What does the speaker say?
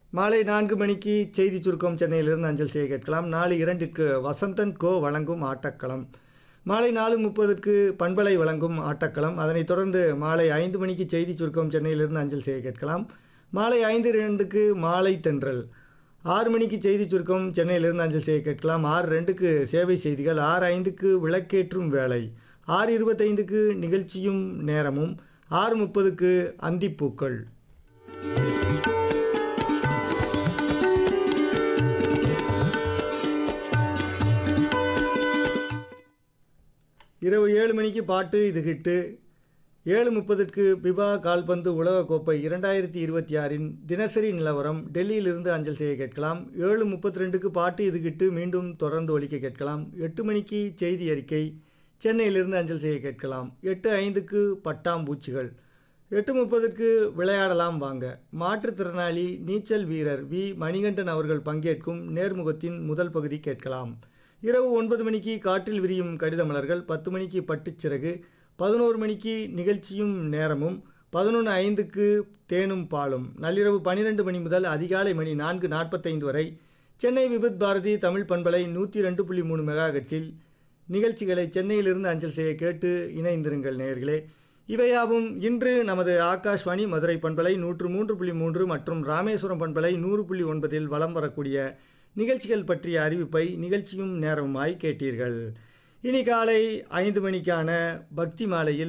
மாலை நான்கு மணிக்கு செய்தி சுருக்கம் சென்னையிலிருந்து அஞ்சல் செய்ய கேட்கலாம் நாலு இரண்டிற்கு வசந்தன் கோ வழங்கும் ஆட்டக்களம் மாலை நாலு முப்பதுக்கு பண்பலை வழங்கும் ஆட்டக்களம் அதனைத் தொடர்ந்து மாலை ஐந்து மணிக்கு செய்தி சுருக்கம் சென்னையிலிருந்து அஞ்சல் செய்ய கேட்கலாம் மாலை ஐந்து இரண்டுக்கு மாலை தென்றல் ஆறு மணிக்கு செய்தி சுருக்கம் சென்னையிலிருந்து அஞ்சல் செய்ய கேட்கலாம் ஆறு ரெண்டுக்கு சேவை செய்திகள் ஆறு ஐந்துக்கு விளக்கேற்றும் வேலை ஆறு இருபத்தைந்துக்கு நிகழ்ச்சியும் நேரமும் ஆறு முப்பதுக்கு அந்திப்பூக்கள் இரவு ஏழு மணிக்கு பாட்டு இது ஹிட்டு ஏழு முப்பதுக்கு பிபா கால்பந்து உலகக்கோப்பை இரண்டாயிரத்தி இருபத்தி ஆறின் தினசரி நிலவரம் டெல்லியிலிருந்து அஞ்சல் செய்ய கேட்கலாம் ஏழு முப்பத்தி ரெண்டுக்கு பாட்டு இது ஹிட்டு மீண்டும் தொடர்ந்து ஒலிக்க கேட்கலாம் எட்டு மணிக்கு செய்தி அறிக்கை சென்னையிலிருந்து அஞ்சல் செய்ய கேட்கலாம் எட்டு ஐந்துக்கு பட்டாம்பூச்சிகள் எட்டு முப்பதுக்கு விளையாடலாம் வாங்க மாற்றுத்திறனாளி நீச்சல் வீரர் வி மணிகண்டன் அவர்கள் பங்கேற்கும் நேர்முகத்தின் முதல் பகுதி கேட்கலாம் இரவு ஒன்பது மணிக்கு காற்றில் விரியும் கடித மலர்கள் பத்து மணிக்கு பட்டுச்சிறகு பதினோரு மணிக்கு நிகழ்ச்சியும் நேரமும் பதினொன்று ஐந்துக்கு தேனும் பாலும் நள்ளிரவு பன்னிரெண்டு மணி முதல் அதிகாலை மணி நான்கு நாற்பத்தைந்து வரை சென்னை விபத் பாரதி தமிழ் பண்பலை நூற்றி ரெண்டு புள்ளி மூணு மெகாஹெட்ஸில் நிகழ்ச்சிகளை சென்னையிலிருந்து அஞ்சல் செய்ய கேட்டு இணைந்திருங்கள் நேயர்களே இவையாவும் இன்று நமது ஆகாஷ்வாணி மதுரை பண்பலை நூற்று மூன்று புள்ளி மூன்று மற்றும் ராமேஸ்வரம் பண்பலை நூறு புள்ளி ஒன்பதில் வலம் வரக்கூடிய நிகழ்ச்சிகள் பற்றிய அறிவிப்பை நிகழ்ச்சியும் நேரமாய் கேட்டீர்கள் இனி காலை ஐந்து மணிக்கான பக்தி மாலையில்